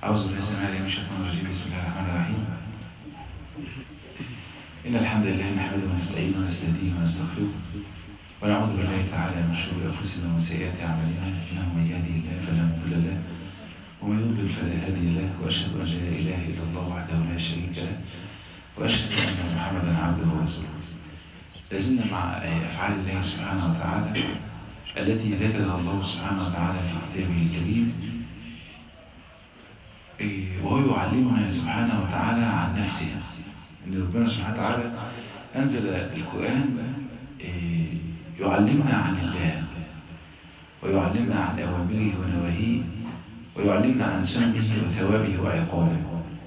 أعوذ بالله السميع العليم من الشيطان الرجيم بسم الله الرحمن الرحيم إن الحمد لله نحمده ونستعينه ونستهديه ونستغفره ونعوذ بالله تعالى من شرور أنفسنا ومن سيئات أعمالنا إنه من يهده الله فلا مضل له ومن يضلل فلا هادي له وأشهد أن لا إله إلا الله وحده لا شريك له وأشهد أن محمدا عبده ورسوله لازلنا مع أفعال الله سبحانه وتعالى التي ذكرها الله سبحانه وتعالى في كتابه الكريم وهو يعلمنا سبحانه وتعالى عن نفسه ان ربنا سبحانه وتعالى انزل القرآن يعلمنا عن الله ويعلمنا عن اوامره ونواهيه ويعلمنا عن سنه وثوابه وعقابه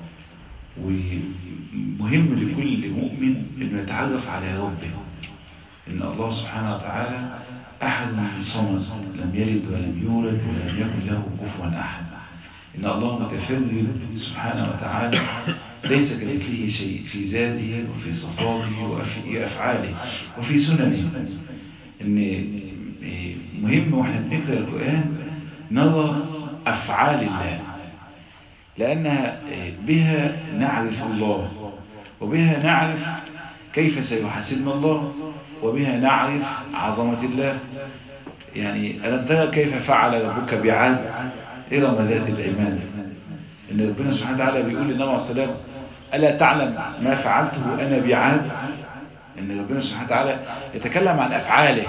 ومهم لكل مؤمن انه يتعرف على ربه ان الله سبحانه وتعالى احد صمد لم يلد ولم يولد ولم يكن له كفوا احد إن الله متفرد سبحانه وتعالى ليس كمثله شيء في ذاته وفي صفاته وفي أفعاله وفي سننه إن مهم وإحنا بنقرأ القرآن نرى أفعال الله لأنها بها نعرف الله وبها نعرف كيف سيحاسبنا الله وبها نعرف عظمة الله يعني ألم ترى كيف فعل ربك بعاد إرم ذات العماد إن ربنا سبحانه وتعالى بيقول للنبي عليه السلام ألا تعلم ما فعلته أنا بعاد إن ربنا سبحانه وتعالى يتكلم عن أفعاله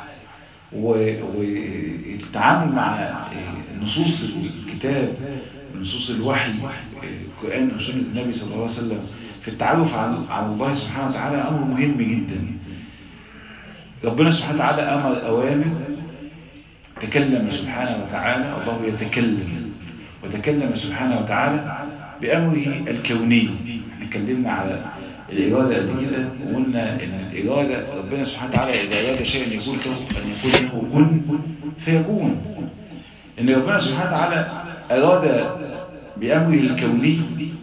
والتعامل مع نصوص الكتاب نصوص الوحي القرآن وسنة النبي صلى الله عليه وسلم في التعرف على الله سبحانه وتعالى أمر مهم جدا ربنا سبحانه وتعالى أمر أوامر تكلم سبحانه وتعالى الله يتكلم وتكلم سبحانه وتعالى بأمره الكوني اتكلمنا على الإرادة قبل كده وقلنا إن الإرادة ربنا سبحانه وتعالى إذا أراد شيئا يقول له أن يقول له كن فيكون إن ربنا سبحانه وتعالى أراد بأمره الكوني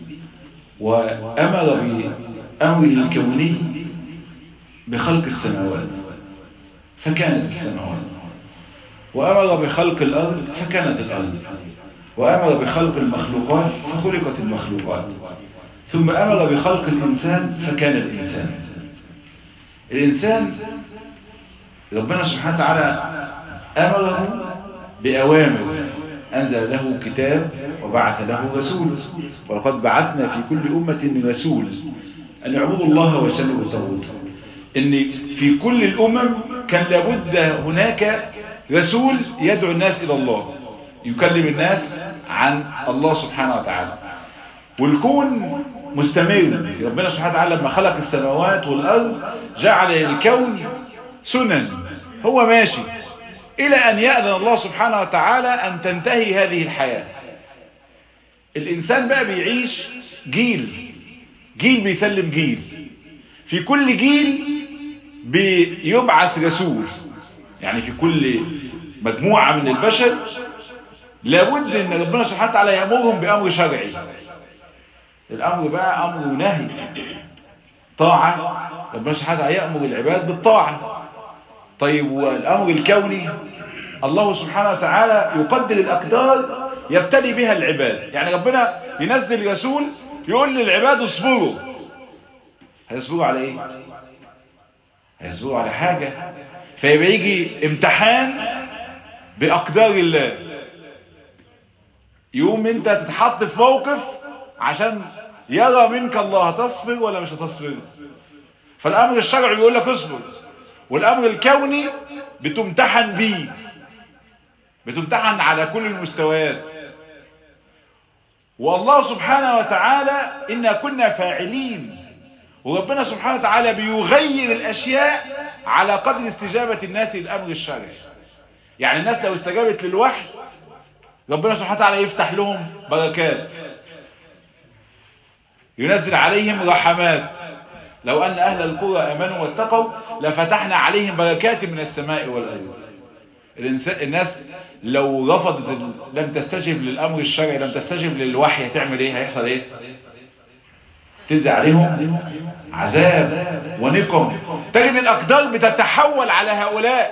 وأمر بأمره الكوني بخلق السماوات فكانت السماوات وأمر بخلق الأرض فكانت الأرض وأمر بخلق المخلوقات فخلقت المخلوقات ثم أمر بخلق الإنسان فكان الإنسان الإنسان ربنا سبحانه وتعالى أمره بأوامر أنزل له كتاب وبعث له رسول ولقد بعثنا في كل أمة رسول أن يعبدوا الله ويسلموا التوحيد إن في كل الأمم كان لابد هناك رسول يدعو الناس إلى الله يكلم الناس عن الله سبحانه وتعالى والكون مستمر ربنا سبحانه وتعالى لما خلق السماوات والأرض جعل الكون سنن هو ماشي إلى أن يأذن الله سبحانه وتعالى أن تنتهي هذه الحياة الإنسان بقى بيعيش جيل جيل بيسلم جيل في كل جيل بيبعث رسول يعني في كل مجموعة من البشر لابد ان ربنا سبحانه وتعالى يأمرهم بأمر شرعي الأمر بقى أمر نهي طاعة ربنا سبحانه وتعالى يأمر العباد بالطاعة طيب والأمر الكوني الله سبحانه وتعالى يقدر الأقدار يبتلي بها العباد يعني ربنا ينزل رسول يقول للعباد اصبروا هيصبروا على ايه هيصبروا على حاجة فيبقى يجي امتحان بأقدار الله يوم انت تتحط في موقف عشان يرى منك الله هتصبر ولا مش هتصبر فالامر الشرعي بيقول لك اصبر والامر الكوني بتمتحن بيه بتمتحن على كل المستويات والله سبحانه وتعالى إنا كنا فاعلين وربنا سبحانه وتعالى بيغير الأشياء على قدر استجابة الناس للأمر الشرعي يعني الناس لو استجابت للوحي ربنا سبحانه وتعالى يفتح لهم بركات ينزل عليهم رحمات لو أن أهل القرى أمنوا واتقوا لفتحنا عليهم بركات من السماء والأرض الناس لو رفضت لم تستجب للأمر الشرعي لم تستجب للوحي هتعمل ايه هيحصل ايه تنزل عليهم عذاب ونقم تجد الأقدار بتتحول على هؤلاء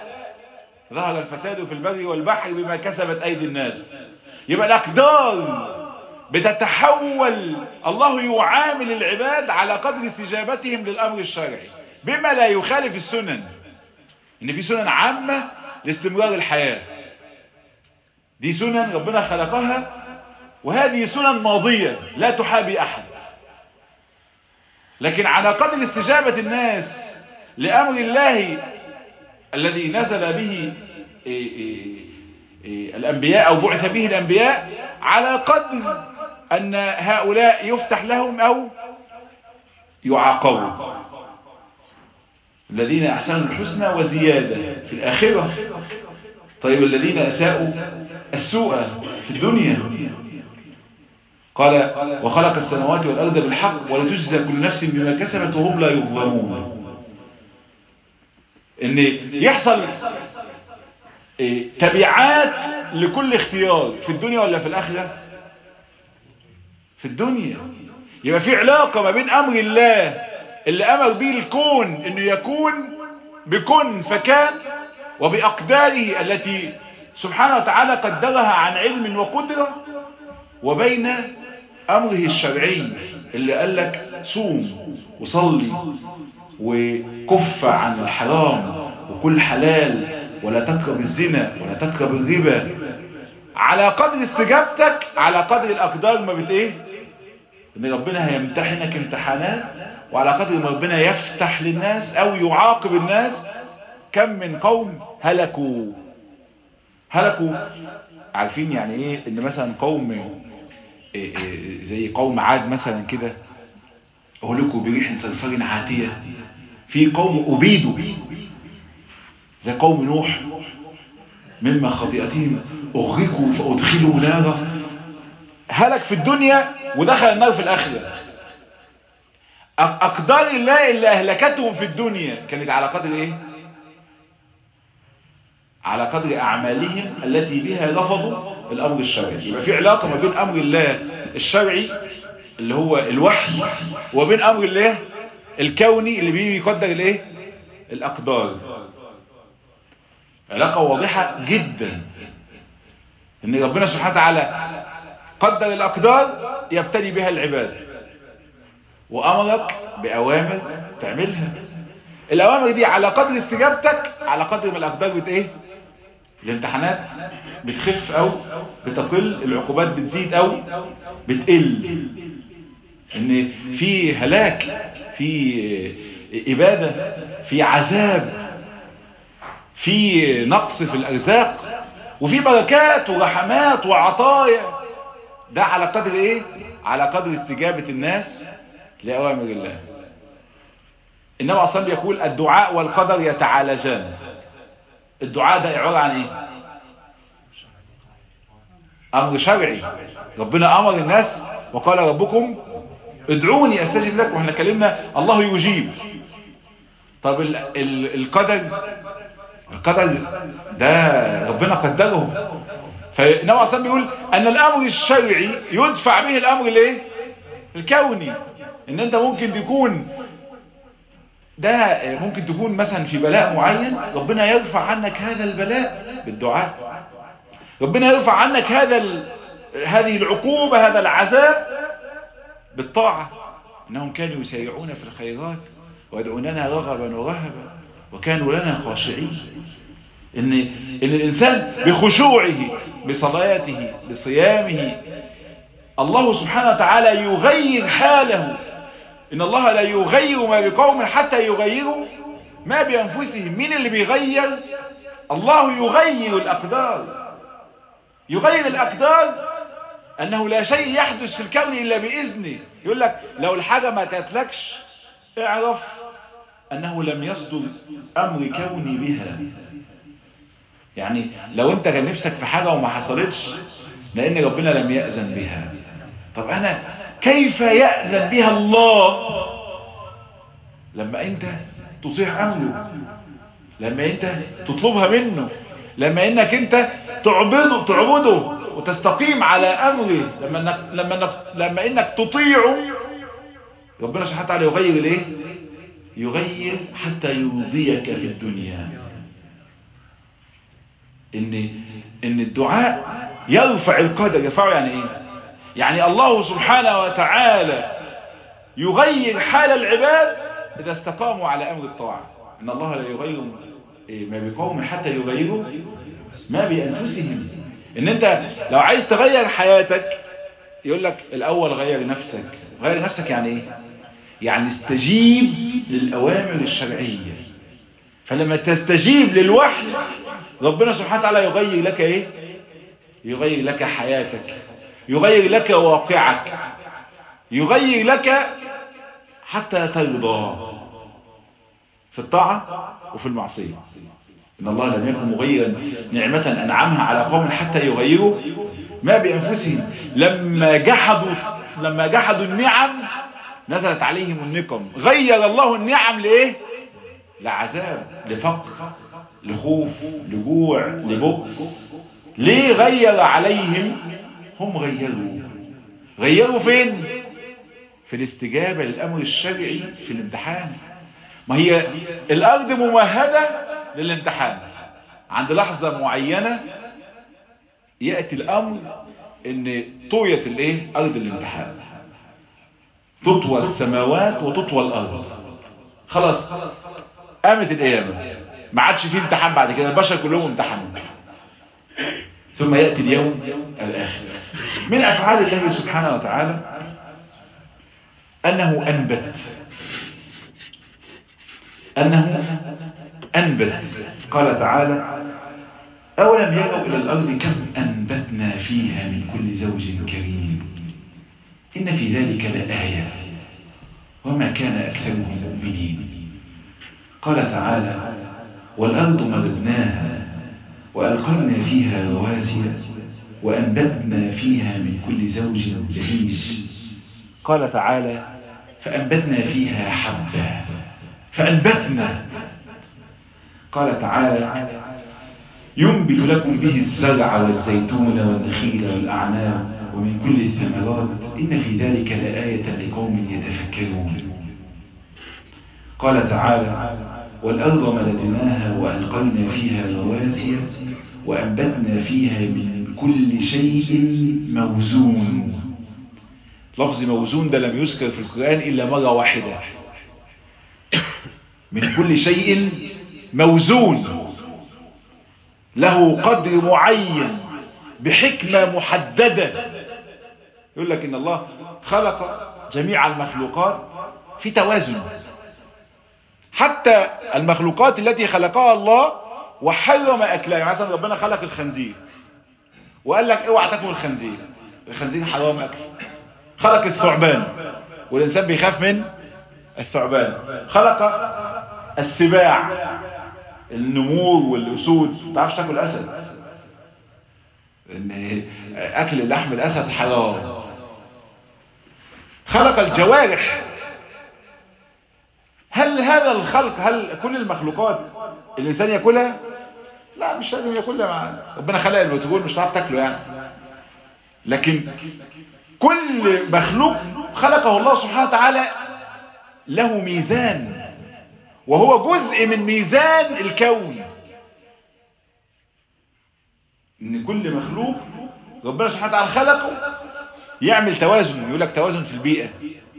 ظهر الفساد في البر والبحر بما كسبت أيدي الناس يبقى الأقدار بتتحول الله يعامل العباد على قدر استجابتهم للأمر الشرعي بما لا يخالف السنن ان في سنن عامة لاستمرار الحياة دي سنن ربنا خلقها وهذه سنن ماضية لا تحابي أحد لكن على قدر استجابة الناس لأمر الله الذي نزل به إيه إيه إيه الأنبياء أو بعث به الأنبياء على قدر أن هؤلاء يفتح لهم أو يعاقبوا الذين أحسنوا الحسنى وزيادة في الآخرة طيب الذين أساءوا السوء في الدنيا قال وخلق السماوات والأرض بالحق ولتجزى كل نفس بما كسبت وهم لا يظلمون ان يحصل تبعات لكل اختيار في الدنيا ولا في الآخرة في الدنيا يبقى في علاقة ما بين أمر الله اللي أمر به الكون انه يكون بكن فكان وبأقداره التي سبحانه وتعالى قدرها عن علم وقدرة وبين أمره الشرعي اللي قال لك صوم وصلي وكف عن الحرام وكل حلال ولا تقرب الزنا ولا تقرب الربا على قدر استجابتك على قدر الأقدار ما بت ايه ان ربنا هيمتحنك امتحانات وعلى قدر ما ربنا يفتح للناس او يعاقب الناس كم من قوم هلكوا هلكوا عارفين يعني ايه ان مثلا قوم إيه إيه زي قوم عاد مثلا كده اهلكوا بريح صرصر عاتية في قوم ابيدوا زي قوم نوح مما خطيئتهم اغرقوا فادخلوا نارا هلك في الدنيا ودخل النار في الاخره اقدار الله اللي اهلكتهم في الدنيا كانت على قدر ايه على قدر اعمالهم التي بها رفضوا الامر الشرعي يبقى في علاقة ما بين امر الله الشرعي اللي هو الوحي وبين امر الله الكوني اللي بيه يقدر الايه الاقدار علاقة واضحة جدا ان ربنا سبحانه وتعالى قدر الاقدار يبتلي بها العباد وامرك باوامر تعملها الاوامر دي على قدر استجابتك على قدر ما الاقدار بت ايه الامتحانات بتخف او بتقل العقوبات بتزيد او بتقل ان في هلاك في ابادة في عذاب في نقص في الارزاق وفي بركات ورحمات وعطايا ده على قدر ايه على قدر استجابة الناس لأوامر الله إنما أصلا بيقول الدعاء والقدر يتعالجان الدعاء ده عبارة عن ايه امر شرعي ربنا امر الناس وقال ربكم ادعوني استجب لكم واحنا كلمنا الله يجيب طب ال ال القدر القدر ده ربنا قدره فإنما أصلا بيقول أن الأمر الشرعي يدفع به الأمر الايه الكوني ان انت ممكن تكون ده ممكن تكون مثلا في بلاء معين ربنا يرفع عنك هذا البلاء بالدعاء ربنا يرفع عنك هذا ال... هذه العقوبة هذا العذاب بالطاعة انهم كانوا يسارعون في الخيرات ويدعوننا رغبا ورهبا وكانوا لنا خاشعين ان ان الانسان بخشوعه بصلاته بصيامه الله سبحانه وتعالى يغير حاله ان الله لا يغير ما بقوم حتى يغيروا ما بانفسهم مين اللي بيغير الله يغير الاقدار يغير الاقدار انه لا شيء يحدث في الكون الا باذنه يقول لك لو الحاجة ما كانتلكش اعرف انه لم يصدر امر كوني بها يعني لو انت كان نفسك في حاجة وما حصلتش لان ربنا لم يأذن بها طب انا كيف يأذن بها الله لما انت تطيع امره لما انت تطلبها منه لما انك انت تعبده تعبده وتستقيم على امره لما انك لما انك لما انك تطيعه ربنا سبحانه وتعالى يغير الايه يغير حتى يرضيك في الدنيا ان ان الدعاء يرفع القدر يرفعه يعني ايه يعني الله سبحانه وتعالى يغير حال العباد إذا استقاموا على أمر الطاعة إن الله لا يغير ما بقوم حتى يغيروا ما بأنفسهم إن أنت لو عايز تغير حياتك يقول لك الأول غير نفسك غير نفسك يعني إيه يعني استجيب للأوامر الشرعية فلما تستجيب للوحي ربنا سبحانه وتعالى يغير لك إيه يغير لك حياتك يغير لك واقعك يغير لك حتى ترضى في الطاعة وفي المعصية إن الله لم يكن مغيرا نعمة أنعمها على قوم حتى يغيروا ما بأنفسهم لما جحدوا لما جحدوا النعم نزلت عليهم النقم غير الله النعم لإيه لعذاب لفقر لخوف لجوع لبؤس ليه غير عليهم هم غيروا غيروا فين في الاستجابة للأمر الشرعي في الامتحان ما هي الأرض ممهدة للامتحان عند لحظة معينة يأتي الأمر ان طوية الايه أرض الامتحان تطوى السماوات وتطوى الأرض خلاص قامت القيامة ما عادش فيه امتحان بعد كده البشر كلهم امتحنوا ثم يأتي اليوم الآخر من أفعال الله سبحانه وتعالى أنه أنبت أنه أنبت قال تعالى أولم يروا إلى الأرض كم أنبتنا فيها من كل زوج كريم إن في ذلك لآية وما كان أكثرهم مؤمنين قال تعالى والأرض مددناها وألقينا فيها رواسي وأنبتنا فيها من كل زوج بهيج قال تعالى فأنبتنا فيها حبا فأنبتنا قال تعالى ينبت لكم به الزرع والزيتون والنخيل والأعناب ومن كل الثمرات إن في ذلك لآية لقوم يتفكرون قال تعالى والأرض مددناها وألقينا فيها رواسي وأنبتنا فيها من كل شيء موزون لفظ موزون ده لم يذكر في القرآن إلا مرة واحدة من كل شيء موزون له قدر معين بحكمة محددة يقول لك إن الله خلق جميع المخلوقات في توازن حتى المخلوقات التي خلقها الله وحرم أكلها يعني مثلا ربنا خلق الخنزير وقال لك اوعى تاكل الخنزير الخنزير حرام أكل خلق الثعبان والإنسان بيخاف من الثعبان خلق السباع النمور والأسود ما تعرفش تاكل أسد ان أكل لحم الأسد حرام خلق الجوارح هل هذا الخلق هل كل المخلوقات الإنسان يأكلها لا مش لازم يأكلها مع ربنا خلق البترول مش هتعرف تاكله يعني لكن كل مخلوق خلقه الله سبحانه وتعالى له ميزان وهو جزء من ميزان الكون ان كل مخلوق ربنا سبحانه وتعالى خلقه يعمل توازن يقول لك توازن في البيئة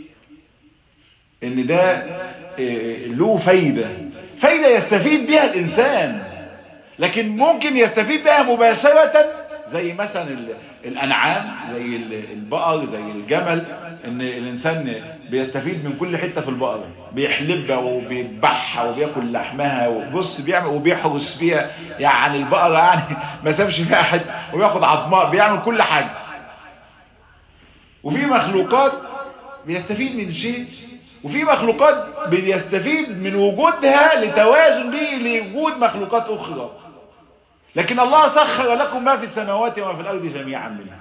ان ده له فايدة فايدة يستفيد بها الانسان لكن ممكن يستفيد بها مباشرة زي مثلا الانعام زي البقر زي الجمل ان الانسان بيستفيد من كل حتة في البقر بيحلبها وبيذبحها وبياكل لحمها وبص بيعمل وبيحرس فيها يعني البقرة يعني ما سابش فيها حد وبياخد عظماء بيعمل كل حاجة وفي مخلوقات بيستفيد من شيء وفي مخلوقات بيستفيد من وجودها لتوازن به لوجود مخلوقات اخرى لكن الله سخر لكم ما في السماوات وما في الارض جميعا منها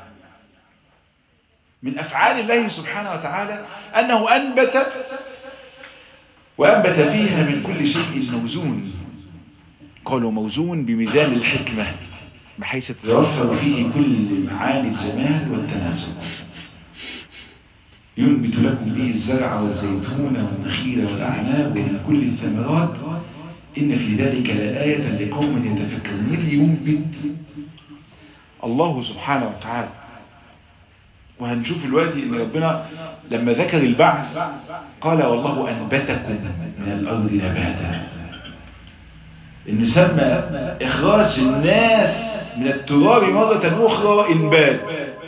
من افعال الله سبحانه وتعالى انه انبت وانبت فيها من كل شيء موزون قالوا موزون بميزان الحكمة بحيث تتوفر فيه كل معاني الجمال والتناسب ينبت لكم به الزرع والزيتون والنخيل والأعناب ومن كل الثمرات إن في ذلك لآية لقوم يتفكرون اللي ينبت الله سبحانه وتعالى وهنشوف دلوقتي ان ربنا لما ذكر البعث قال والله انبتكم من الارض نباتا ان سمى اخراج الناس من التراب مرة اخرى انبات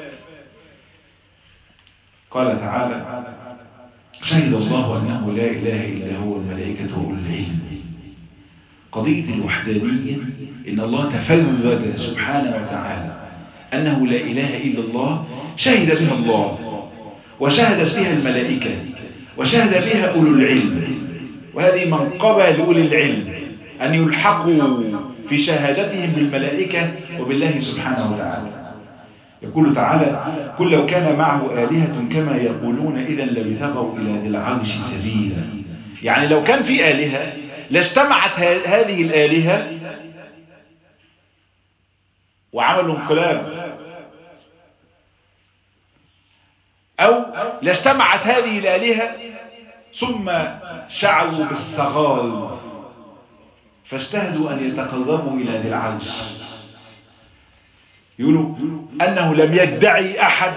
قال تعالى شهد الله انه لا اله الا هو الملائكة واولو العلم قضية الوحدانية ان الله تفرد سبحانه وتعالى انه لا اله الا الله شهد بها الله وشهدت بها الملائكة وشهد بها أولو العلم وهذه منقبة لأولي العلم أن يلحقوا في شهادتهم بالملائكة وبالله سبحانه وتعالى يقول تعالى كل لو كان معه آلهة كما يقولون إذا لبثغوا إلى ذي العرش سبيلا يعني لو كان في آلهة لاجتمعت هذه الآلهة وعملوا انقلاب أو لاجتمعت هذه الآلهة ثم شعروا بالصغار فاجتهدوا أن يتقربوا إلى ذي العرش يقولوا أنه لم يدعي أحد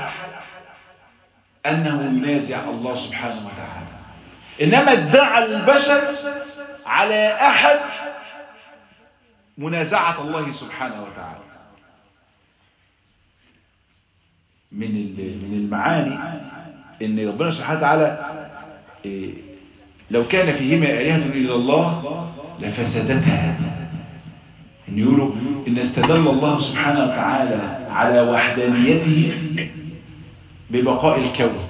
أنه ينازع الله سبحانه وتعالى إنما ادعى البشر على أحد منازعة الله سبحانه وتعالى من من المعاني ان ربنا سبحانه وتعالى لو كان فيهما آلهة إلا الله لفسدتها ان يقولوا ان استدل الله سبحانه وتعالى على وحدانيته ببقاء الكون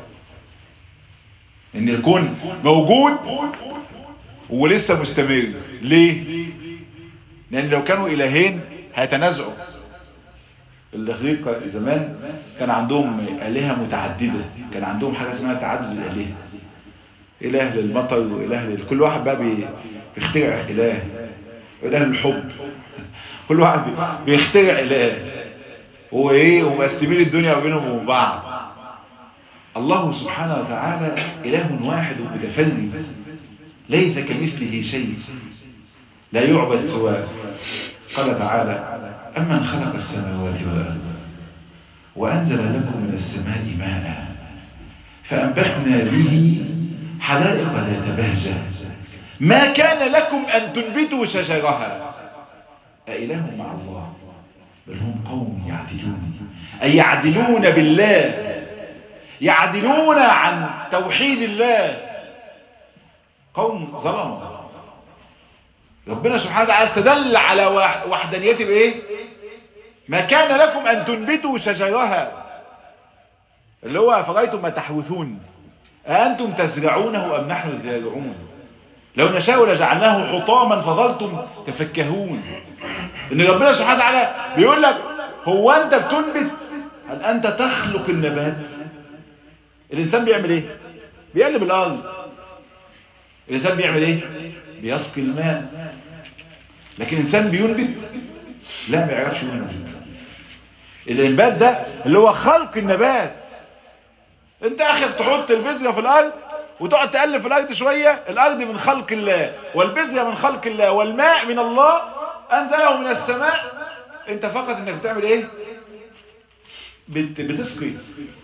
ان الكون موجود ولسه مستمر ليه لان لو كانوا الهين هيتنازعوا الاغريق زمان كان عندهم آلهة متعددة كان عندهم حاجة اسمها تعدد الآلهة إله للمطر وإله لل... كل واحد بقى بي... بيخترع إله إله للحب كل واحد بي... بيخترع إله هو إيه ومقسمين الدنيا وبينهم وبين بعض الله سبحانه وتعالى إله واحد متفرد ليس كمثله شيء لا يعبد سواه قال تعالى أمن خلق السماوات والأرض وأنزل لكم من السماء ماء فأنبتنا به حدائق ذات بهجة ما كان لكم أن تنبتوا شجرها أإله مع الله بل هم قوم يعدلون أي يعدلون بالله يعدلون عن توحيد الله قوم ظلموا ربنا سبحانه وتعالى استدل على وحدانيته بايه ما كان لكم ان تنبتوا شجرها اللي هو افرأيتم ما تحوثون أأنتم تزرعونه أم نحن الزارعون لو نشاء لجعلناه حطاما فظلتم تفكهون ان ربنا سبحانه وتعالى بيقول لك هو انت بتنبت هل انت تخلق النبات الانسان بيعمل ايه بيقلب الارض الانسان بيعمل ايه بيسقي الماء لكن الانسان بينبت لا ما يعرفش ينبت الانبات ده اللي هو خلق النبات انت اخر تحط البذره في الارض وتقعد تقلب في الارض شويه الارض من خلق الله والبذره من خلق الله والماء من الله انزله من السماء انت فقط انك بتعمل ايه بت... بتسقي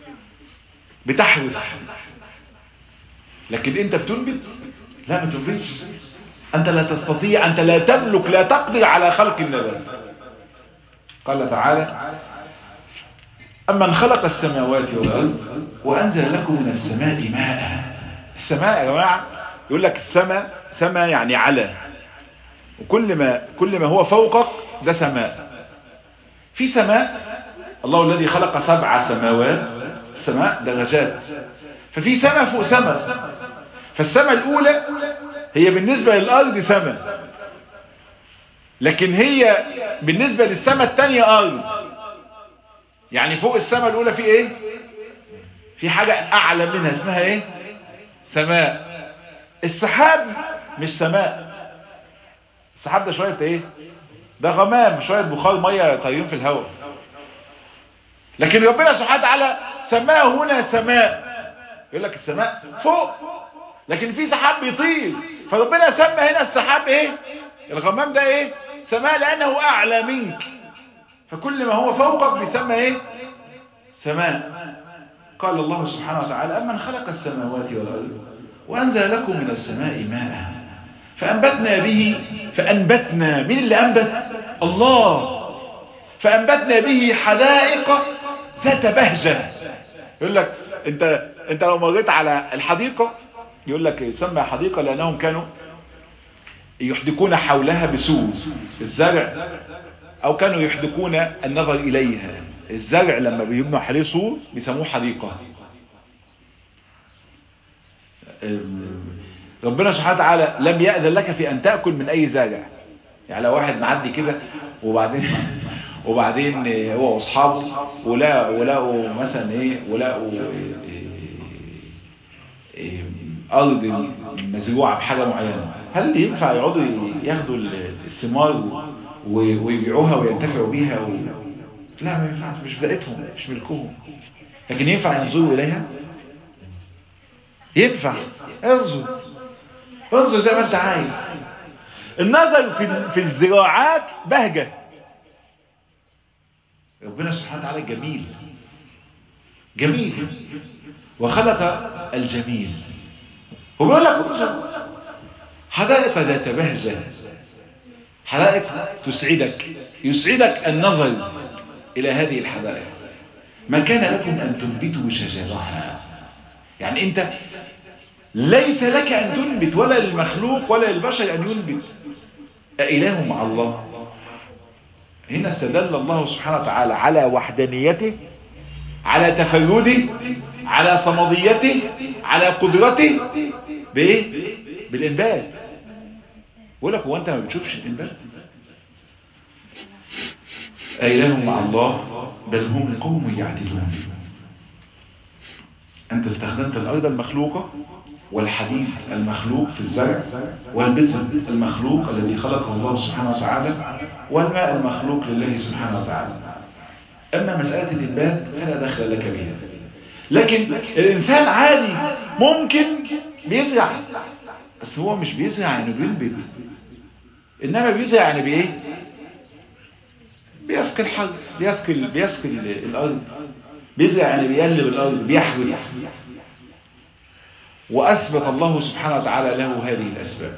بتحوث لكن انت بتنبت لا ما تنبتش انت لا تستطيع انت لا تملك لا تقدر على خلق النبات قال تعالى أمن خلق السماوات والأرض وأنزل لكم من السماء ماء السماء يا جماعة يقول لك السماء سماء يعني على وكل ما كل ما هو فوقك ده سماء في سماء الله الذي خلق سبع سماوات السماء درجات ففي سماء فوق سماء فالسماء الأولى هي بالنسبة للأرض سماء لكن هي بالنسبة للسماء الثانية أرض يعني فوق السماء الأولى في إيه في حاجة أعلى منها اسمها إيه سماء السحاب مش سماء السحاب ده شوية إيه ده غمام شوية بخار مية طايرين في الهواء لكن ربنا سبحانه وتعالى سماه هنا سماء يقول لك السماء فوق لكن في سحاب بيطير فربنا سمى هنا السحاب ايه الغمام ده ايه سماء لانه اعلى منك فكل ما هو فوقك بيسمى ايه سماء قال الله سبحانه وتعالى أمن خلق السماوات والأرض وأنزل لكم من السماء ماء فأنبتنا به فأنبتنا من اللي أنبت الله فأنبتنا به حدائق ذات بهجة يقول لك انت انت لو مريت على الحديقة يقول لك يسمى حديقة لأنهم كانوا يحدقون حولها بسور الزرع أو كانوا يحدقون النظر إليها الزرع لما بيبنوا حواليه سور بيسموه حديقة ربنا سبحانه وتعالى لم يأذن لك في أن تأكل من أي زرع يعني لو واحد معدي كده وبعدين وبعدين هو واصحابه ولا ولقوا مثلا ايه ولقوا إيه ارض مزروعه بحاجه معينه هل ينفع يقعدوا ياخدوا الثمار ويبيعوها وينتفعوا بيها و... لا ما ينفعش مش بتاعتهم مش ملكهم لكن ينفع ينظروا اليها ينفع انظر انظر زي ما انت عايز النظر في في الزراعات بهجه ربنا سبحانه وتعالى جميل جميل وخلق الجميل هو بيقول لك حدائق ذات بهجة حدائق تسعدك يسعدك النظر إلى هذه الحدائق ما كان لكم أن تنبتوا شجرها يعني أنت ليس لك أن تنبت ولا للمخلوق ولا للبشر أن ينبت أإله مع الله هنا استدل الله سبحانه وتعالى على وحدانيته على تفرده على صمديته على قدرته بايه بالانبات بقول لك هو انت ما بتشوفش الانبات ايلهم مع الله بل هم قوم يعدلون انت استخدمت الارض المخلوقه والحديد المخلوق في الزرع والبذر المخلوق الذي خلقه الله سبحانه وتعالى والماء المخلوق لله سبحانه وتعالى أما مسألة الإنبات فلا دخل لك بها لكن الإنسان عادي ممكن بيزرع بس هو مش بيزرع يعني بينبت إنما بيزرع يعني بإيه بيسقي الحرث بيسقي بيسقي الأرض بيزرع يعني بيقلب الأرض بيحوي وأثبت الله سبحانه وتعالى له هذه الأسباب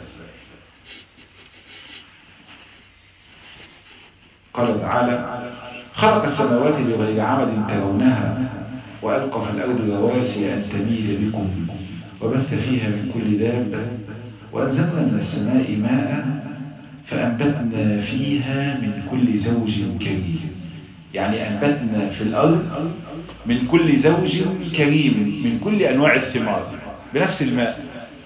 قال تعالى خلق السماوات بغير عمد ترونها وألقى في الأرض رواسي أن تميل بكم وبث فيها من كل دابة وأنزلنا من السماء ماء فأنبتنا فيها من كل زوج كريم يعني أنبتنا في الأرض من كل زوج كريم من كل أنواع الثمار بنفس الماء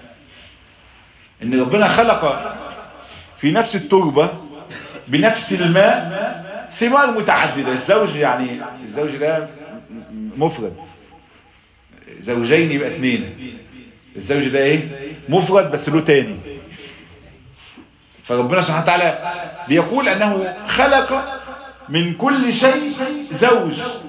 ان ربنا خلق في نفس التربة بنفس الماء ثمار متعددة الزوج يعني الزوج ده مفرد زوجين يبقى اثنين الزوج ده ايه مفرد بس له تاني فربنا سبحانه وتعالى بيقول انه خلق من كل شيء زوج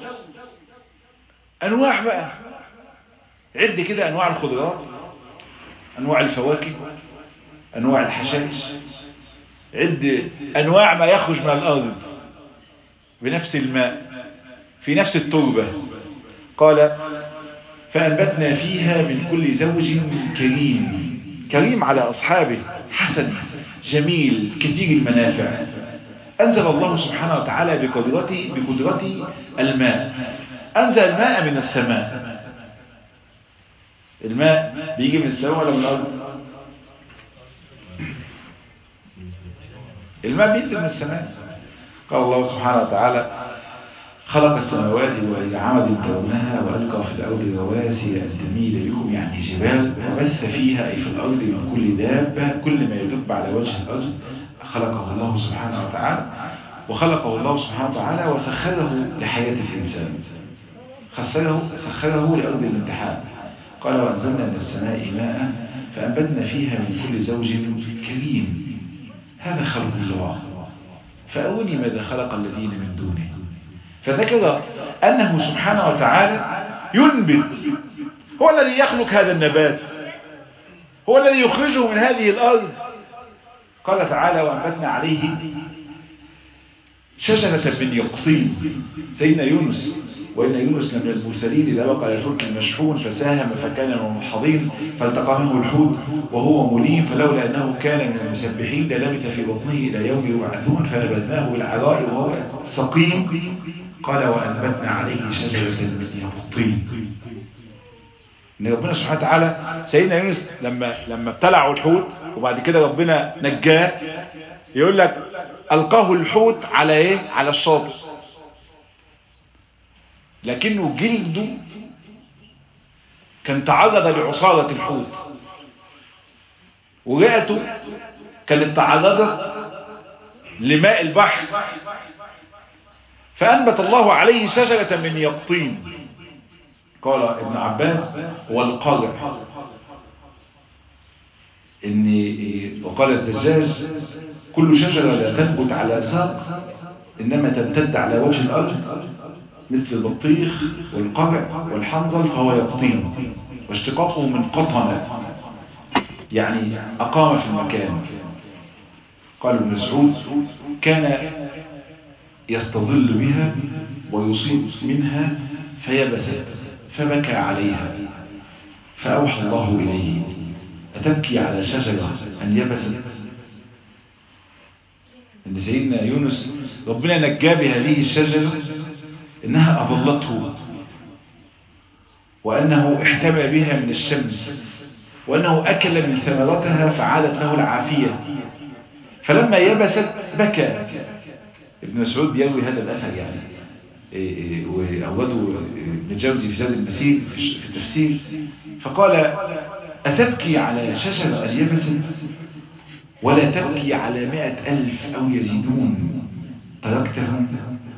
انواع بقى عد كده انواع الخضروات انواع الفواكه انواع الحشائش عد انواع ما يخرج من الارض بنفس الماء في نفس التربة قال فأنبتنا فيها من كل زوج كريم كريم على أصحابه حسن جميل كثير المنافع أنزل الله سبحانه وتعالى بقدرته بقدرته الماء أنزل الماء من السماء الماء بيجي من السماء ولا من الأرض الماء بينزل من السماء قال الله سبحانه وتعالى خلق السماوات وإذا عمد ترونها وألقى في الأرض رواسي أن تميل بكم يعني جبال وبث فيها أي في الأرض من كل دابة كل ما يدب على وجه الأرض خلقه الله سبحانه وتعالى وخلقه الله سبحانه وتعالى وسخره لحياة الإنسان خسره سخره لأرض الامتحان قال وأنزلنا من السماء ماء فأنبتنا فيها من كل زوج كريم هذا خلق الله فأوني ماذا خلق الذين من دونه فذكر أنه سبحانه وتعالى ينبت هو الذي يخلق هذا النبات هو الذي يخرجه من هذه الأرض قال تعالى وأنبتنا عليه شجرة من يقطين سيدنا يونس وإن يونس لمن المرسلين إذا وقع الفلك المشحون فساهم فكان من المحضين فالتقمه الحوت وهو مليم فلولا أنه كان من المسبحين للبث في بطنه إلى يوم يبعثون فنبذناه بالعراء وهو سقيم قال وأنبتنا عليه شجرة من يقطين ان ربنا سبحانه وتعالى سيدنا يونس لما لما ابتلعوا الحوت وبعد كده ربنا نجاه يقول لك القاه الحوت على ايه على الشاطئ لكنه جلده كان تعرض لعصارة الحوت ورئته كانت تعرضت لماء البحر فأنبت الله عليه شجرة من يقطين قال ابن عباس والقرع إن وقال الزجاج كل شجرة لا تنبت على ساق إنما تمتد على وجه الأرض مثل البطيخ والقرع والحنظل فهو يقطين واشتقاقه من قطن يعني أقام في المكان قال ابن مسعود كان يستظل بها ويصيب منها فيبست فبكى عليها فأوحى الله إليه أتبكي على شجرة أن يبست أن سيدنا يونس ربنا نجى بهذه الشجرة إنها أظلته وأنه احتمى بها من الشمس وأنه أكل من ثمرتها فعادت له العافية فلما يبست بكى ابن مسعود بيروي هذا الأثر يعني وأوده ابن جوزي في زاد المسير في التفسير فقال أتبكي على شجرة اليبس ولا تبكي على مئة ألف أو يزيدون تركتهم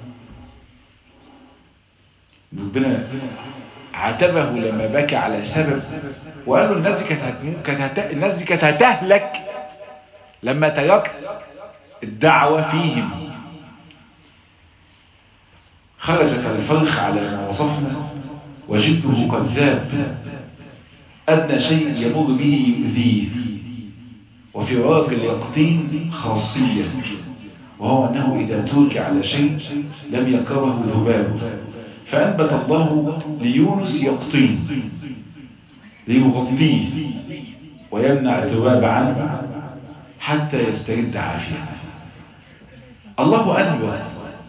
ربنا عاتبه لما بكى على سبب وقال له الناس دي كانت الناس دي كانت هتهلك لما تركت الدعوة فيهم خرجت الفرخ على ما وصفنا وجده كذاب أدنى شيء يمر به يؤذيه وفي ورق اليقطين خاصية وهو أنه إذا ترك على شيء لم يكره ذباب فأنبت الله ليونس يقطين ليغطيه ويمنع الذباب عنه حتى يسترد عافية الله أنبت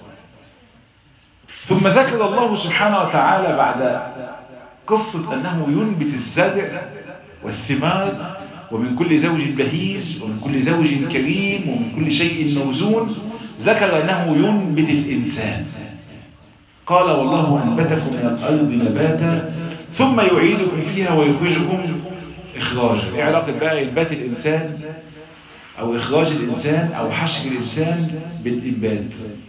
ثم ذكر الله سبحانه وتعالى بعد قصة أنه ينبت الزرع والثمار ومن كل زوج بهيج ومن كل زوج كريم ومن كل شيء موزون ذكر أنه ينبت الإنسان قال والله أنبتكم من الأرض نباتا ثم يعيدكم فيها ويخرجكم إخراجا إيه علاقة بقى إنبات الإنسان أو إخراج الإنسان أو حشر الإنسان بالإنبات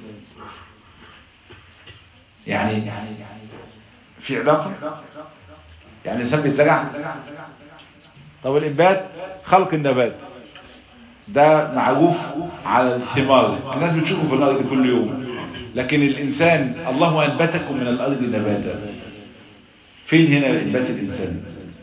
يعني في علاقة يعني الإنسان بيتزرع طب الإنبات خلق النبات ده معروف على الثمار الناس بتشوفه في الأرض كل يوم لكن الإنسان الله أنبتكم من الأرض نباتا فين هنا إنبات الإنسان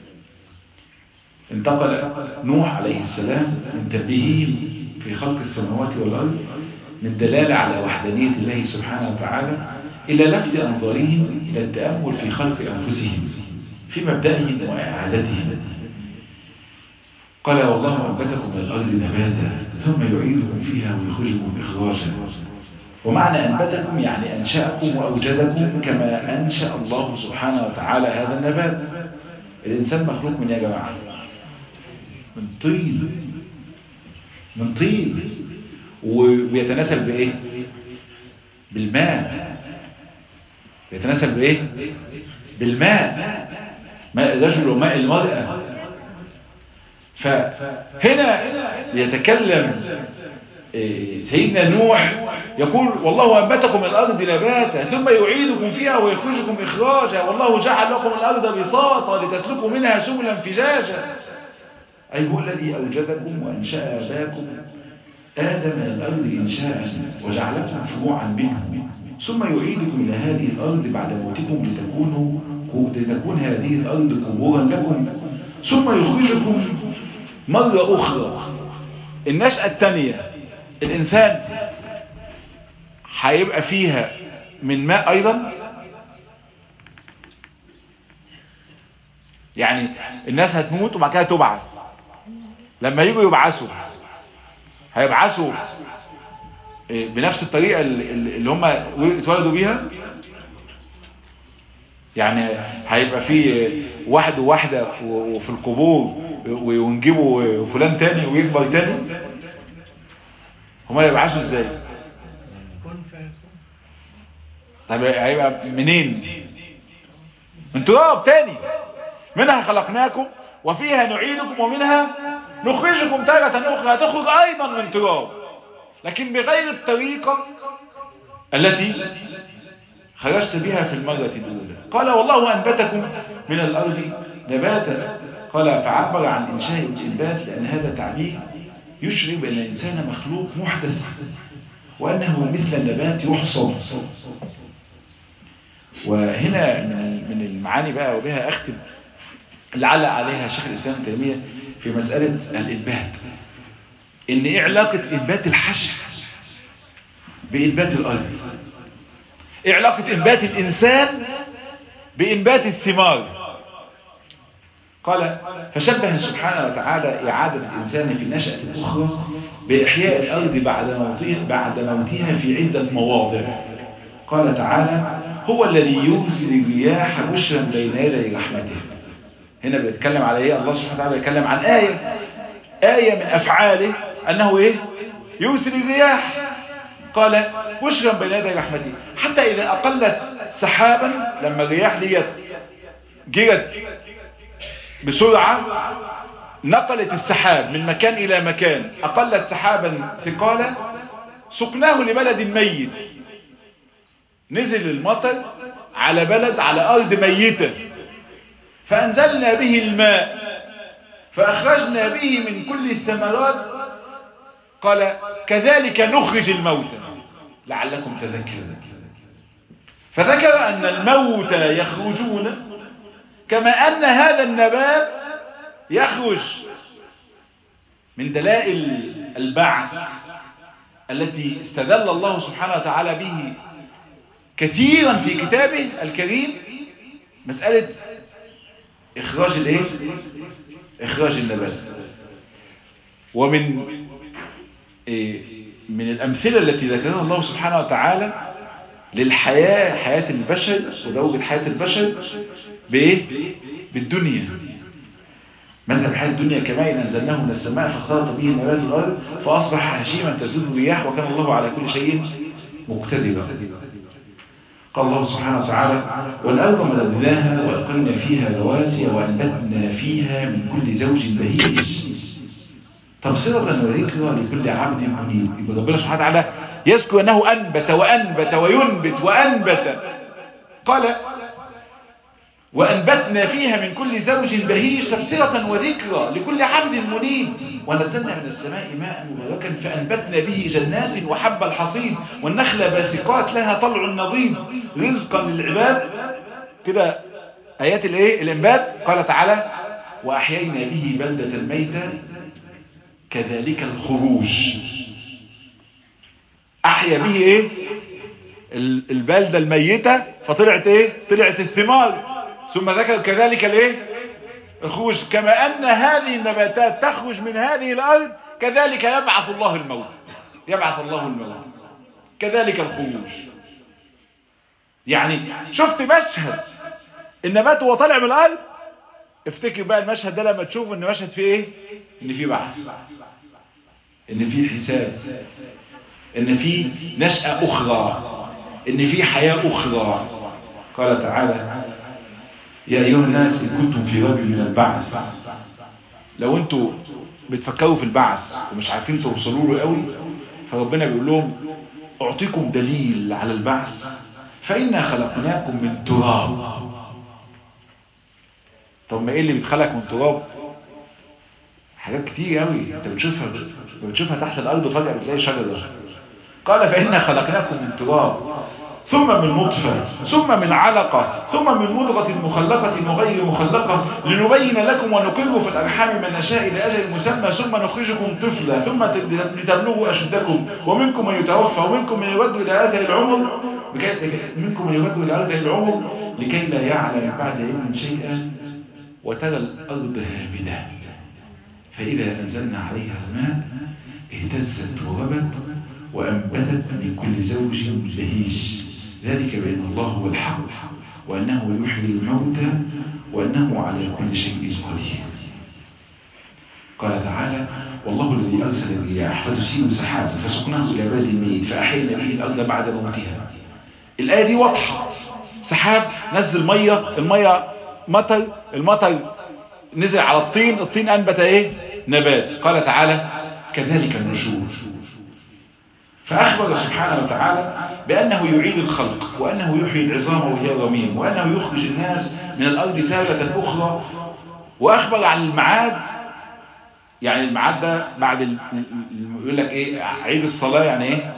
انتقل نوح عليه السلام من تنبيههم في خلق السماوات والأرض من دلالة على وحدانية الله سبحانه وتعالى إلى لفت أنظارهم إلى التأمل في خلق أنفسهم في مبدأهم وإعادتهم قال والله أنبتكم من الأرض نباتا ثم يعيدكم فيها ويخرجكم إخراجا ومعنى أنبتكم يعني أنشأكم وأوجدكم كما أنشأ الله سبحانه وتعالى هذا النبات الإنسان مخلوق من يا جماعة من طين من طين ويتناسل بإيه بالماء يتناسل بإيه بالماء ماء الرجل وماء المرأة فهنا يتكلم سيدنا نوح يقول والله أنبتكم من الأرض نباتا ثم يعيدكم فيها ويخرجكم إخراجا والله جعل لكم الأرض بساطا لتسلكوا منها سبلا فجاجا أي هو الذي أوجدكم وأنشأ أباكم آدم من الأرض إنشاء وجعلكم فروعا منه ثم يعيدكم إلى هذه الأرض بعد موتكم لتكونوا لتكون هذه الأرض قبورا لكم ثم يخرجكم مرة أخرى النشأة الثانية الإنسان هيبقى فيها من ماء أيضا يعني الناس هتموت وبعد كده تبعث لما يجوا يبعثوا هيبعثوا بنفس الطريقة اللي هم اتولدوا بيها يعني هيبقى في واحد وواحدة وفي القبور ونجيبوا فلان تاني ويكبر تاني هما يبعثوا ازاي طب هيبقى منين من تراب تاني منها خلقناكم وفيها نعيدكم ومنها نخرجكم تارة أخرى هتخرج أيضا من تراب لكن بغير الطريقة التي خرجت بها في المرة الأولى قال والله أنبتكم من الأرض نباتا قال فعبر عن إنشاء الإنبات لأن هذا التعبير يشعر بأن الإنسان مخلوق محدث وأنه مثل النبات يحصد وهنا من المعاني بقى وبها أختم اللي علق عليها شيخ الإسلام تيمية في مسألة الإنبات إن إيه علاقة إنبات الحشر بإنبات الأرض إيه علاقة إنبات الإنسان بإنبات الثمار قال فشبه سبحانه وتعالى إعادة الإنسان في النشأة الأخرى بإحياء الأرض بعد موتها, بعد موتها في عدة مواضع قال تعالى هو الذي يرسل الرياح بشرا بين يدي رحمته هنا بيتكلم على ايه الله سبحانه وتعالى بيتكلم عن آية آية من أفعاله أنه ايه يرسل الرياح قال بشرا بين يدي رحمته حتى إذا أقلت سحابا لما الرياح ديت جرت بسرعة نقلت السحاب من مكان إلى مكان أقلت سحابا ثقالا سقناه لبلد ميت نزل المطر على بلد على أرض ميتة فأنزلنا به الماء فأخرجنا به من كل الثمرات قال كذلك نخرج الموتى لعلكم تذكرون فذكر أن الموتى يخرجون كما أن هذا النبات يخرج من دلائل البعث التي استدل الله سبحانه وتعالى به كثيرا في كتابه الكريم مسألة إخراج الإيه؟ إخراج النبات ومن إيه من الأمثلة التي ذكرها الله سبحانه وتعالى للحياة حياة البشر ودوجة حياة البشر بإيه؟ بالدنيا مثل حياة الدنيا كما إن أنزلناه من السماء فاختلط به نبات الأرض فأصبح هشيما تزول الرياح وكان الله على كل شيء مقتدرا قال الله سبحانه وتعالى والأرض مددناها وألقينا فيها رواسي وأنبتنا فيها من كل زوج بهيج تبصرة وذكرى لكل عبد منيب يبقى ربنا سبحانه وتعالى يذكر أنه أنبت وأنبت وينبت وأنبت قال وأنبتنا فيها من كل زوج بهيج تبصرة وذكرى لكل عبد منيب ونزلنا من السماء ماء مباركا فأنبتنا به جنات وحب الحصيد والنخل باسقات لها طلع نضيد رزقا للعباد كده آيات الايه الانبات قال تعالى وأحيينا به بلدة ميتة كذلك الخروج أحيا به ايه البلدة الميتة فطلعت ايه طلعت الثمار ثم ذكر كذلك الايه الخروج كما ان هذه النباتات تخرج من هذه الارض كذلك يبعث الله الموت يبعث الله الموت كذلك الخروج يعني شفت مشهد النبات وهو طالع من الارض افتكر بقى المشهد ده لما تشوف ان مشهد فيه ايه ان فيه بحث ان فيه حساب ان فيه نشأة اخرى ان فيه حياة اخرى قال تعالى يا أيها الناس إن كنتم في ريب من البعث لو أنتوا بتفكروا في البعث ومش عارفين توصلوا له قوي فربنا بيقول لهم أعطيكم دليل على البعث فإنا خلقناكم من تراب طب ما إيه اللي بيتخلق من تراب حاجات كتير قوي انت بتشوفها بتشوفها تحت الأرض وفجأة بتلاقي شجرة قال فإنا خلقناكم من تراب ثم من نطفة ثم من علقة ثم من مضغة مخلقة وغير مخلقة لنبين لكم ونقر في الأرحام من نشاء إلى أجل مسمى ثم نخرجكم طفلا ثم لتبلغوا أشدكم ومنكم من يتوفى ومنكم من يرد إلى أرض العمر منكم من يرد إلى أرض العمر لكي لا يعلم بعد علم شيئا وترى الأرض هامدة فإذا أنزلنا عليها الماء اهتزت وربت وأنبتت من كل زوج بهيج ذلك بأن الله هو الحق وأنه يحيي الموتى وأنه على كل شيء قدير قال تعالى والله الذي أرسل الرياح فتسيب سحابا فسقناه إلى بلد ميت فأحيينا به الأرض بعد موتها الآية دي واضحة سحاب نزل مية المية مطر المطر نزل على الطين الطين أنبت إيه نبات قال تعالى كذلك النشور فأخبر سبحانه وتعالى بأنه يعيد الخلق وأنه يحيي العظام وهي رميم وأنه يخرج الناس من الأرض تارة أخرى وأخبر عن المعاد يعني المعاد ده بعد ال... يقول لك ايه عيد الصلاة يعني ايه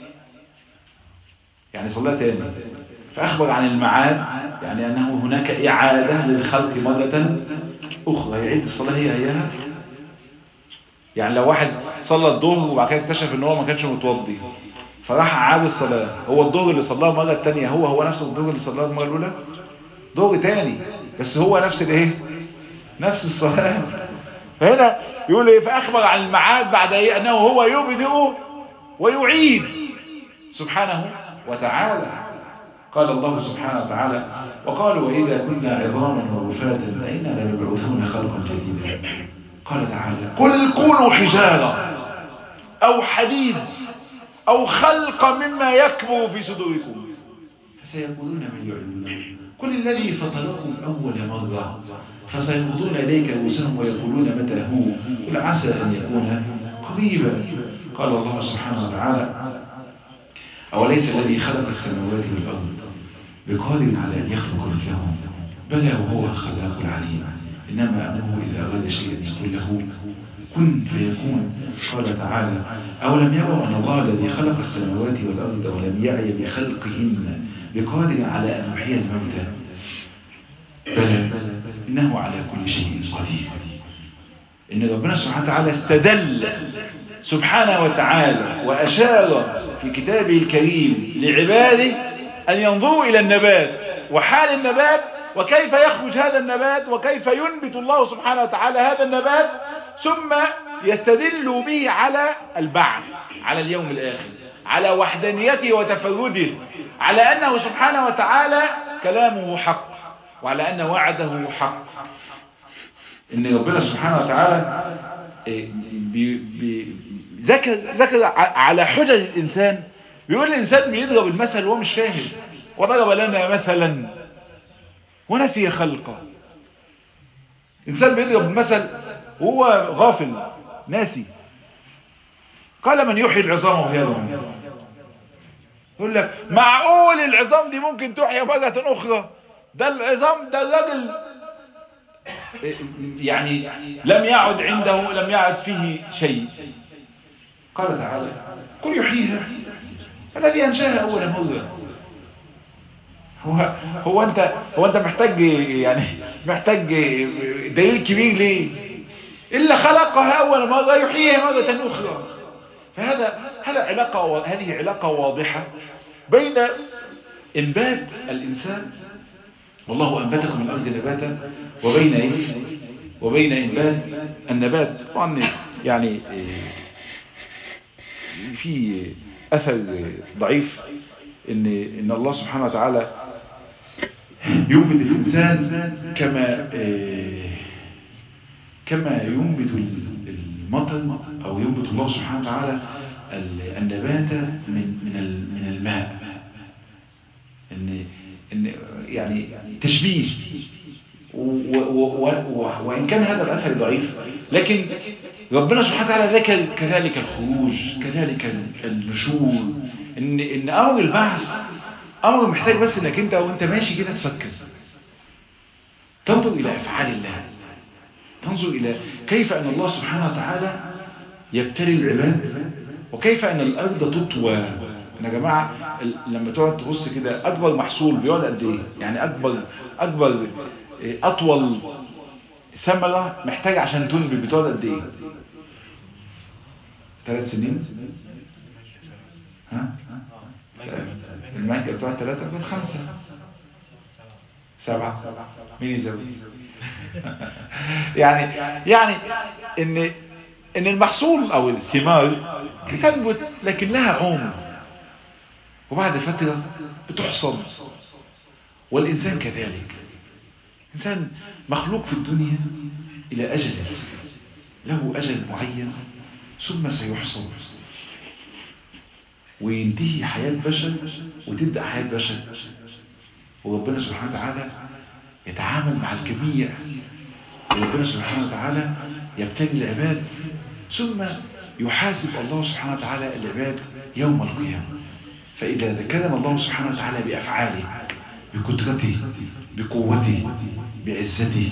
يعني صلاة تاني فأخبر عن المعاد يعني أنه هناك إعادة للخلق مرة أخرى عيد الصلاة هي هيها يعني لو واحد صلى الظهر وبعد كده اكتشف ان هو ما كانش متوضي فراح عاد الصلاة هو الظهر اللي صلاه المرة الثانية هو هو نفس الظهر اللي صلاه المرة الأولى ظهر تاني بس هو نفس الايه نفس الصلاة فهنا يقول ايه فأخبر عن المعاد بعد ايه أنه هو يبدئ ويعيد سبحانه وتعالى قال الله سبحانه وتعالى وقالوا وإذا كنا عظاما ورفاتا أئنا لمبعوثون خلقا جديدا قال تعالى قل كونوا حجارة أو حديد أو خلق مما يكبر في صدوركم فسيقولون من يعلمون قل الذي فطركم أول مرة فسينظرون إليك رؤوسهم ويقولون متى هو قل عسى أن يكون قريبا قال الله سبحانه وتعالى أوليس الذي خلق السماوات والأرض بقادر على أن يخلق مثلهم بلى وهو الخلاق العليم إنما أمره إذا أراد شيئا يقول له كن فيكون قال تعالى أولم يروا أن الله الذي خلق السماوات والأرض ولم يعي بخلقهن بقادر على أن يحيي الموتى بلى إنه على كل شيء قدير إن ربنا سبحانه وتعالى استدل سبحانه وتعالى وأشار في كتابه الكريم لعباده أن ينظروا إلى النبات وحال النبات وكيف يخرج هذا النبات وكيف ينبت الله سبحانه وتعالى هذا النبات ثم يستدل به على البعث على اليوم الآخر على وحدانيته وتفرده على أنه سبحانه وتعالى كلامه حق وعلى أن وعده حق إن ربنا سبحانه وتعالى بي بي ذكر ذكر على حجج الإنسان بيقول الإنسان بيضرب المثل وهو مش فاهم وضرب لنا مثلا ونسي خلقه إنسان بيضرب المثل وهو غافل ناسي قال من يحيي العظام وهي رميم يقول لك معقول العظام دي ممكن تحيى مرة أخرى ده العظام ده الراجل يعني لم يعد عنده لم يعد فيه شيء قال تعالى قل يحييها الذي أنشاها أول مرة هو هو انت هو انت محتاج يعني محتاج دليل كبير ليه الا خلقها اول مره يحييها مره اخرى فهذا هذا علاقه هذه علاقه واضحه بين انبات الانسان والله انبتكم من الارض نباتا وبين ايه وبين انبات النبات طبعا يعني في اثر ضعيف ان ان الله سبحانه وتعالى ينبت الإنسان كما كما ينبت المطر أو ينبت الله سبحانه وتعالى النبات من من من الماء إن إن يعني تشبيه وإن كان هذا الأثر ضعيف لكن ربنا سبحانه وتعالى ذكر كذلك الخروج كذلك النشور إن إن أمر البعث امر محتاج بس انك انت وانت ماشي كده تفكر تنظر الى افعال الله تنظر الى كيف ان الله سبحانه وتعالى يبتلي العباد وكيف ان الارض تطوى يا جماعه لما تقعد تبص كده اكبر محصول بيقعد قد ايه يعني اكبر اكبر اطول ثمره محتاجه عشان تنبت بتقعد قد ايه ثلاث سنين ها المانجا بتوع ثلاثة من خمسة سبعة مين يزود يعني يعني ان ان المحصول او الثمار بتنبت لكن لها عمر وبعد فترة بتحصل والإنسان كذلك إنسان مخلوق في الدنيا إلى أجل له أجل معين ثم سيحصل وينتهي حياة بشر وتبدأ حياة بشر وربنا سبحانه وتعالى يتعامل مع الجميع وربنا سبحانه وتعالى يبتلي العباد ثم يحاسب الله سبحانه وتعالى العباد يوم القيامة فإذا ذكرنا الله سبحانه وتعالى بأفعاله بقدرته بقوته بعزته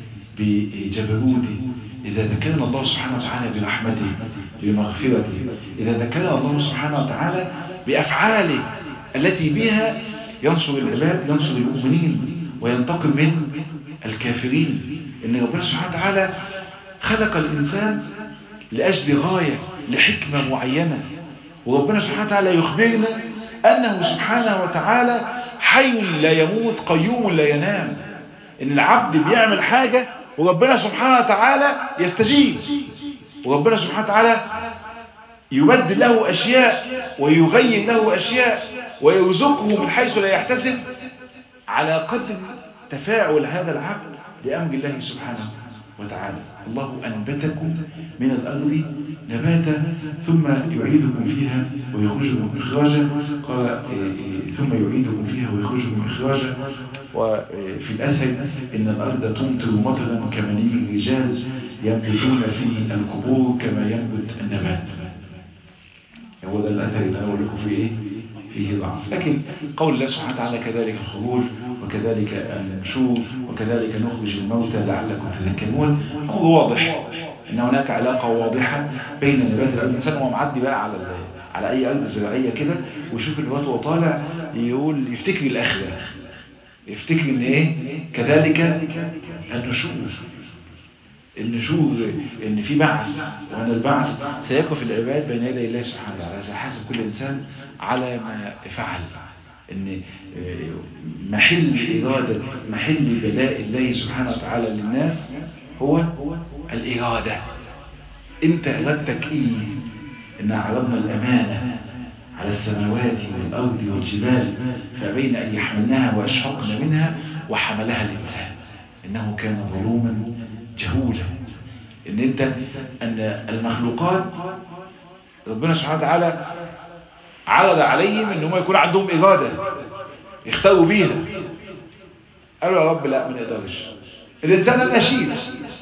بجبروته إذا ذكرنا الله سبحانه وتعالى برحمته بمغفرته إذا ذكرنا الله سبحانه وتعالى بأفعاله التي بها ينصر العباد ينصر المؤمنين وينتقم من الكافرين إن ربنا سبحانه وتعالى خلق الإنسان لأجل غاية لحكمة معينة وربنا سبحانه وتعالى يخبرنا أنه سبحانه وتعالى حي لا يموت قيوم لا ينام إن العبد بيعمل حاجة وربنا سبحانه وتعالى يستجيب وربنا سبحانه وتعالى يبدل له أشياء ويغير له أشياء ويرزقه من حيث لا يحتسب على قدر تفاعل هذا العبد لأمر الله سبحانه وتعالى الله أنبتكم من الأرض نباتا ثم يعيدكم فيها ويخرجكم إخراجا قال ثم يعيدكم فيها ويخرجكم إخراجا وفي الأثر إن الأرض تمطر مطرا كمني الرجال ينبتون في القبور كما ينبت النبات هو ده الأثر اللي أنا أقول لكم فيه إيه؟ فيه ضعف لكن قول الله سبحانه وتعالى كذلك الخروج وكذلك النشور وكذلك نخرج الموتى لعلكم تذكرون أمر واضح إن هناك علاقة واضحة بين نبات الأرض الإنسان هو معدي بقى على على أي أرض زراعية كده ويشوف النبات وهو طالع يقول يفتكر الآخرة يفتكر إن إيه كذلك النشور النشور ان في بعث وان البعث سيقف العباد بين يدي الله سبحانه وتعالى سيحاسب كل انسان على ما فعل ان محل إرادة محل بلاء الله سبحانه وتعالى للناس هو الإرادة انت إرادتك ايه ان عرضنا الأمانة على السماوات والأرض والجبال فبين أن يحملناها وأشفقن منها وحملها الإنسان إنه كان ظلوما جهولا ان انت ان المخلوقات ربنا سبحانه وتعالى عرض عليهم ان هم يكون عندهم إرادة يختاروا بيها قالوا يا رب لا ما نقدرش الإنسان النشيد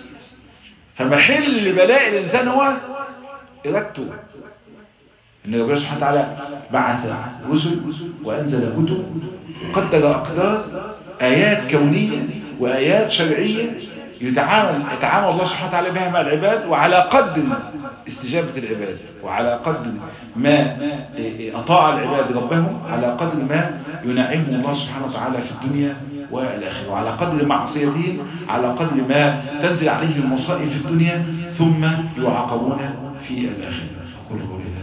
فمحل بلاء الإنسان هو إرادته ان ربنا سبحانه وتعالى بعث رسل وأنزل كتب وقدر أقدار آيات كونية وآيات شرعية يتعامل يتعامل الله سبحانه وتعالى بها مع العباد وعلى قدر استجابة العباد وعلى قدر ما أطاع العباد ربهم على قدر ما ينعمهم الله سبحانه وتعالى في الدنيا والآخرة وعلى قدر معصيتهم على قدر ما تنزل عليهم المصائب في الدنيا ثم يعاقبون في الآخرة أقول قولي